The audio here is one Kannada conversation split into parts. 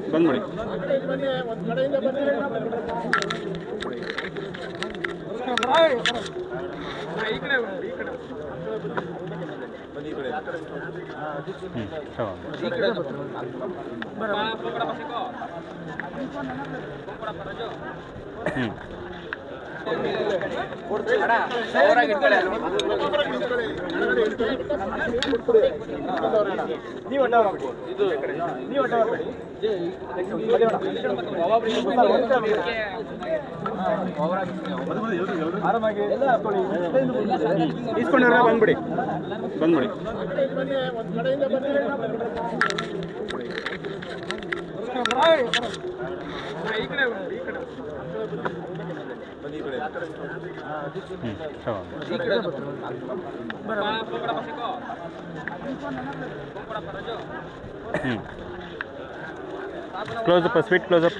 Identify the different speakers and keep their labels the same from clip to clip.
Speaker 1: ಬಂದ್ಬಿಡಿ ಹ್ಞೂ ತಗೊಂಡು ಹ್ಞೂ ಇಸ್ಕೊಂಡ್ರೆ ಬಂದ್ಬಿಡಿ ಬಂದ್ಬಿಡಿ ಹ್ಞೂ ತಗೊಂಡು ಹ್ಞೂ ಕ್ಲೋಸಪ್ ಸ್ವೀಟ್ ಕ್ಲೋಸಪ್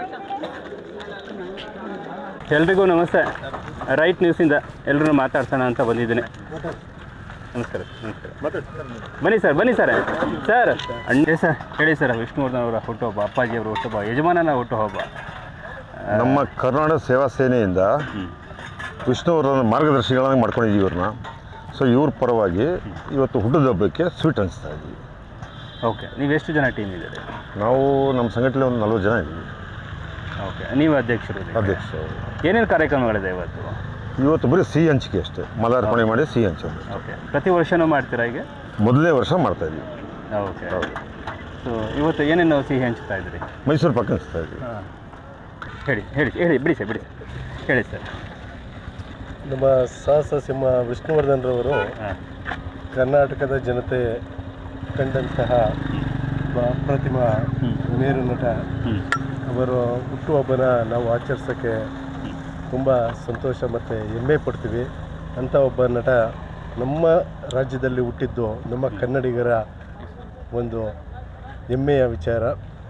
Speaker 1: ಎಲ್ರಿಗೂ ನಮಸ್ತೆ ರೈಟ್ ನ್ಯೂಸಿಂದ ಎಲ್ಲರೂ ಮಾತಾಡ್ಸೋಣ ಅಂತ ಬಂದಿದ್ದೀನಿ ನಮಸ್ಕಾರ ನಮಸ್ಕಾರ ಬನ್ನಿ ಸರ್ ಬನ್ನಿ ಸರ್ ಸರ್ ಅಣ್ಣ ಸರ್ ಹೇಳಿ ಸರ್ ವಿಷ್ಣುವರ್ಧನ್ ಅವರ ಹುಟ್ಟುಹಬ್ಬ ಅಪ್ಪಾಜಿಯವರ ಹುಟ್ಟುಹಬ್ಬ ಯಜಮಾನನ ಹುಟ್ಟುಹಬ್ಬ
Speaker 2: ನಮ್ಮ ಕರ್ನಾಟಕ ಸೇವಾ ಸೇನೆಯಿಂದ ವಿಷ್ಣುವರ್ಧನ ಮಾರ್ಗದರ್ಶಿಗಳಾಗಿ ಮಾಡ್ಕೊಂಡಿದ್ದೀವಿ ಇವ್ರನ್ನ ಸೊ ಇವ್ರ ಪರವಾಗಿ ಇವತ್ತು ಹುಟ್ಟದ ಹಬ್ಬಕ್ಕೆ ಸ್ವೀಟ್ ಹಂಚ್ತಾ ಇದ್ದೀವಿ
Speaker 1: ಓಕೆ ನೀವು ಎಷ್ಟು ಜನ ಟೀಮ್ ಇದ್ದೀರಿ
Speaker 2: ನಾವು ನಮ್ಮ ಸಂಘಟನೆ ಒಂದು ನಲ್ವತ್ತು ಜನ ಇದ್ದೀವಿ
Speaker 1: ಓಕೆ ನೀವು ಅಧ್ಯಕ್ಷರು ಇದೀರಿ.
Speaker 2: ಅಧ್ಯಕ್ಷ
Speaker 1: ಏನೇನು ಕಾರ್ಯಕ್ರಮಗಳಿದೆ ಇವತ್ತು
Speaker 2: ಇವತ್ತು ಬರೀ ಸಿಹಿ ಹಂಚಿಕೆ ಅಷ್ಟೇ ಮಲಾರ್ಪಣೆ ಮಾಡಿ ಸಿಹಿ ಹಂಚೋದು
Speaker 1: ಓಕೆ ಪ್ರತಿ ವರ್ಷನೂ ಮಾಡ್ತೀರಾ ಈಗ
Speaker 2: ಮೊದಲನೇ ವರ್ಷ ಮಾಡ್ತಾ ಇದ್ದೀವಿ
Speaker 1: ಓಕೆ
Speaker 2: ಹೌದು.
Speaker 1: ಸೊ ಇವತ್ತು ಏನೇನು ಸಿಹಿ ಹಂಚ್ತಾ ಇದ್ದೀರಿ
Speaker 2: ಮೈಸೂರು ಪಕ್ಕ ಹಂಚ್ತಾ ಇದ್ದೀವಿ
Speaker 1: ಹೇಳಿ ಹೇಳಿ ಹೇಳಿ ಬಿಡಿ ಸರ್ ಬಿಡಿ ಸರ್ ಹೇಳಿ ಸರ್
Speaker 3: ನಮ್ಮ ಸಾಹಸ ಸಿಂಹ ವಿಷ್ಣುವರ್ಧನ್ರವರು
Speaker 1: ಹಾಂ
Speaker 3: ಕರ್ನಾಟಕದ ಜನತೆ ಕಂಡಂತಹ ಒಬ್ಬ ಅಪ್ರತಿಮ ಮೇರು ನಟ
Speaker 1: ಹ್ಞೂ
Speaker 3: ಅವರ ಹುಟ್ಟುಹಬ್ಬನ ನಾವು ಆಚರಿಸೋಕ್ಕೆ ತುಂಬ ಸಂತೋಷ ಮತ್ತು ಹೆಮ್ಮೆ ಪಡ್ತೀವಿ ಅಂಥ ಒಬ್ಬ ನಟ ನಮ್ಮ ರಾಜ್ಯದಲ್ಲಿ ಹುಟ್ಟಿದ್ದು ನಮ್ಮ ಕನ್ನಡಿಗರ ಒಂದು ಹೆಮ್ಮೆಯ ವಿಚಾರ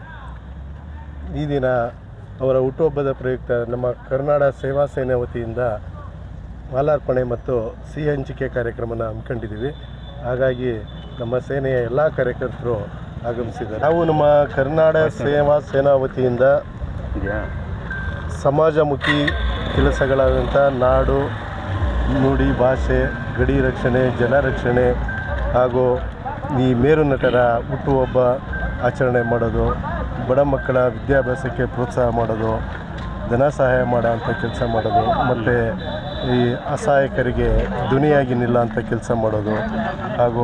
Speaker 3: ಈ ದಿನ ಅವರ ಹುಟ್ಟುಹಬ್ಬದ ಪ್ರಯುಕ್ತ ನಮ್ಮ ಕರ್ನಾಟಕ ಸೇವಾ ಸೇನೆ ವತಿಯಿಂದ ಮಾಲಾರ್ಪಣೆ ಮತ್ತು ಸಿಹಿ ಹಂಚಿಕೆ ಕಾರ್ಯಕ್ರಮನ ಹಮ್ಮಿಕೊಂಡಿದ್ದೀವಿ ಹಾಗಾಗಿ ನಮ್ಮ ಸೇನೆಯ ಎಲ್ಲ ಕಾರ್ಯಕರ್ತರು ಆಗಮಿಸಿದ್ದಾರೆ ನಾವು ನಮ್ಮ ಕರ್ನಾಟಕ ಸೇವಾ ಸೇನಾ ವತಿಯಿಂದ
Speaker 1: ಇದೆಯಾ
Speaker 3: ಸಮಾಜಮುಖಿ ಕೆಲಸಗಳಾದಂಥ ನಾಡು ನುಡಿ ಭಾಷೆ ಗಡಿ ರಕ್ಷಣೆ ಜಲ ರಕ್ಷಣೆ ಹಾಗೂ ಈ ಮೇರು ನಟರ ಹುಟ್ಟುಹಬ್ಬ ಆಚರಣೆ ಮಾಡೋದು ಬಡ ಮಕ್ಕಳ ವಿದ್ಯಾಭ್ಯಾಸಕ್ಕೆ ಪ್ರೋತ್ಸಾಹ ಮಾಡೋದು ಧನ ಸಹಾಯ ಮಾಡೋ ಅಂಥ ಕೆಲಸ ಮಾಡೋದು ಮತ್ತು ಈ ಅಸಹಾಯಕರಿಗೆ ಧ್ವನಿಯಾಗಿ ನಿಲ್ಲೋಂಥ ಕೆಲಸ ಮಾಡೋದು ಹಾಗೂ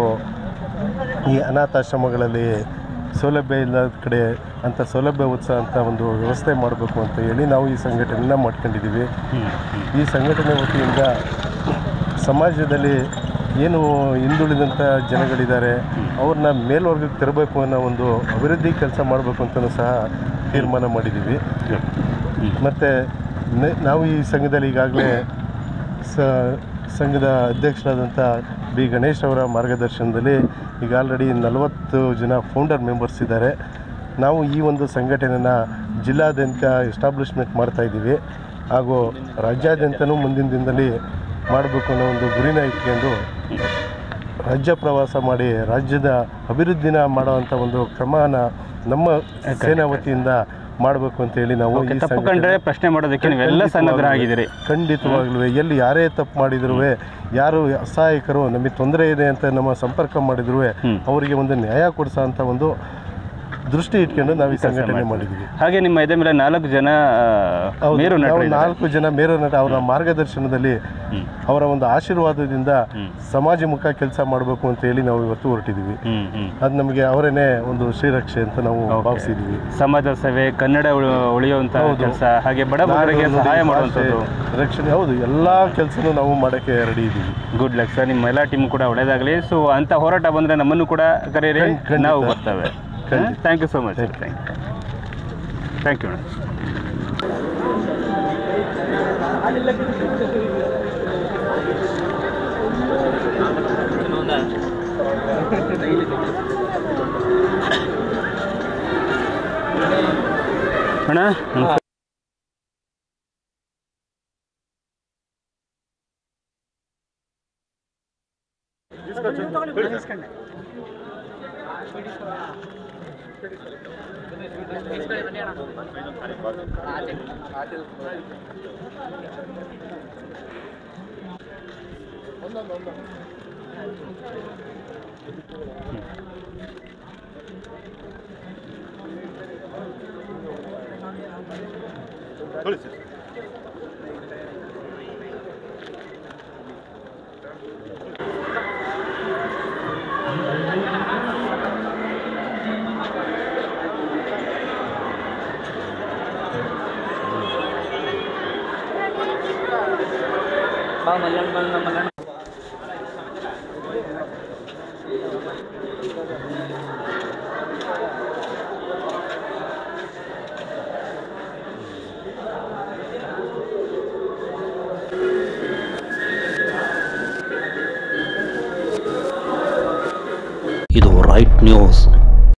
Speaker 3: ಈ ಅನಾಥಾಶ್ರಮಗಳಲ್ಲಿ ಸೌಲಭ್ಯ ಇಲ್ಲದ ಕಡೆ ಅಂಥ ಸೌಲಭ್ಯ ಒದಗಿಸೋ ಅಂಥ ಒಂದು ವ್ಯವಸ್ಥೆ ಮಾಡಬೇಕು ಅಂತ ಹೇಳಿ ನಾವು ಈ ಸಂಘಟನೆನ ಮಾಡ್ಕೊಂಡಿದ್ದೀವಿ ಈ ಸಂಘಟನೆ ವತಿಯಿಂದ ಸಮಾಜದಲ್ಲಿ ಏನು ಹಿಂದುಳಿದಂಥ ಜನಗಳಿದ್ದಾರೆ ಅವ್ರನ್ನ ಮೇಲ್ವರ್ಗಕ್ಕೆ ತರಬೇಕು ಅನ್ನೋ ಒಂದು ಅಭಿವೃದ್ಧಿ ಕೆಲಸ ಮಾಡಬೇಕು ಅಂತಲೂ ಸಹ ತೀರ್ಮಾನ ಮಾಡಿದ್ದೀವಿ ಮತ್ತು ನಾವು ಈ ಸಂಘದಲ್ಲಿ ಈಗಾಗಲೇ ಸ ಸಂಘದ ಅಧ್ಯಕ್ಷರಾದಂಥ ಬಿ ಗಣೇಶ್ ಅವರ ಮಾರ್ಗದರ್ಶನದಲ್ಲಿ ಈಗ ಆಲ್ರೆಡಿ ನಲವತ್ತು ಜನ ಫೌಂಡರ್ ಮೆಂಬರ್ಸ್ ಇದ್ದಾರೆ ನಾವು ಈ ಒಂದು ಸಂಘಟನೆನ ಜಿಲ್ಲಾದ್ಯಂತ ಎಸ್ಟಾಬ್ಲಿಷ್ಮೆಂಟ್ ಮಾಡ್ತಾಯಿದ್ದೀವಿ ಹಾಗೂ ರಾಜ್ಯಾದ್ಯಂತನೂ ಮುಂದಿನ ದಿನದಲ್ಲಿ ಮಾಡಬೇಕು ಅನ್ನೋ ಒಂದು ಗುರಿನ ಇಟ್ಕೊಂಡು ರಾಜ್ಯ ಪ್ರವಾಸ ಮಾಡಿ ರಾಜ್ಯದ ಅಭಿವೃದ್ಧಿನ ಮಾಡೋವಂಥ ಒಂದು ಕ್ರಮನ ನಮ್ಮ ಸೇನಾ ವತಿಯಿಂದ ಮಾಡಬೇಕು ಅಂತ ಹೇಳಿ ನಾವು ಈ
Speaker 1: ತಪ್ಪು
Speaker 3: ಸಂಘಟನೆ-
Speaker 1: ಕಂಡ್ರೆ ಪ್ರಶ್ನೆ ಮಾಡೋದಕ್ಕೆ ನೀವೆಲ್ಲ ಸನ್ನದ್ಧರಾಗಿದ್ದೀರಿ
Speaker 3: ಖಂಡಿತವಾಗ್ಲೂ ಎಲ್ಲಿ ಯಾರೇ ತಪ್ಪು ಮಾಡಿದ್ರು ಯಾರು ಅಸಹಾಯಕರು ನಮಗೆ ತೊಂದರೆ ಇದೆ ಅಂತ ನಮ್ಮ ಸಂಪರ್ಕ ಮಾಡಿದ್ರು ಅವರಿಗೆ ಒಂದು ನ್ಯಾಯ ಕೊಡಿಸೋ ಅಂತ ಒಂದು ದೃಷ್ಟಿ ಇಟ್ಕೊಂಡು ನಾವು ಈ ಸಂಘಟನೆ ಮಾಡಿದ್ದೀವಿ
Speaker 1: ಹಾಗೆ ನಿಮ್ಮ ಎದೆ ಮೇಲೆ ನಾಲ್ಕು ಜನ ಆ,
Speaker 3: ಹೌದು,
Speaker 1: ಮೇರು
Speaker 3: ನಾವು
Speaker 1: ನಟರು
Speaker 3: ನಾಲ್ಕು ಜನ ಮೇರು ನಟ ಅವರ ಮಾರ್ಗದರ್ಶನದಲ್ಲಿ ಅವರ ಒಂದು ಆಶೀರ್ವಾದದಿಂದ ಸಮಾಜಮುಖ ಕೆಲಸ ಮಾಡಬೇಕು ಅಂತ ಹೇಳಿ ನಾವು ಇವತ್ತು ಹೊರಟಿದ್ದೀವಿ
Speaker 1: ಹ್ಮ್ ಹ್ಮ್
Speaker 3: ಅದು ನಮಗೆ ಅವರೇನೆ ಒಂದು ಶ್ರೀರಕ್ಷೆ ಅಂತ ನಾವು ಭಾವಿಸಿದ್ದೀವಿ
Speaker 1: ಸಮಾಜ ಸೇವೆ ಕನ್ನಡ ಉಳಿ- ಉಳಿಯುವಂತ ಕೆಲಸ ಹಾಗೆ ಬಡ ಬಡವರಿಗೆ
Speaker 3: ನಾಡು,
Speaker 1: ಸಹಾಯ
Speaker 3: ನುಡಿ,
Speaker 1: ಮಾಡುವಂಥದ್ದು
Speaker 3: ಭಾಷೆ, ರಕ್ಷಣೆ ಹೌದು ಎಲ್ಲ ಕೆಲಸನೂ ನಾವು ಮಾಡೋಕ್ಕೆ ರೆಡಿ ಇದ್ದೀವಿ
Speaker 1: ಗುಡ್ ಲಕ್ ಸರ್ ನಿಮ್ಮ ಎಲ್ಲ ಟೀಮ್ ಕೂಡ ಒಳ್ಳೇದಾಗಲಿ ಸೊ ಅಂತ ಹೋರಾಟ ಬಂದರೆ ನಮ್ಮನ್ನು ಕೂಡ ಕರೀರಿ
Speaker 3: ಖಂಡಿತ.
Speaker 1: ನಾವು ಬರ್ತೇವೆ thank you so much thank you thank you madam ಅಣ್ಣ ನಮಸ್ತೆ.
Speaker 4: ಇದು ರೈಟ್ ನ್ಯೂಸ್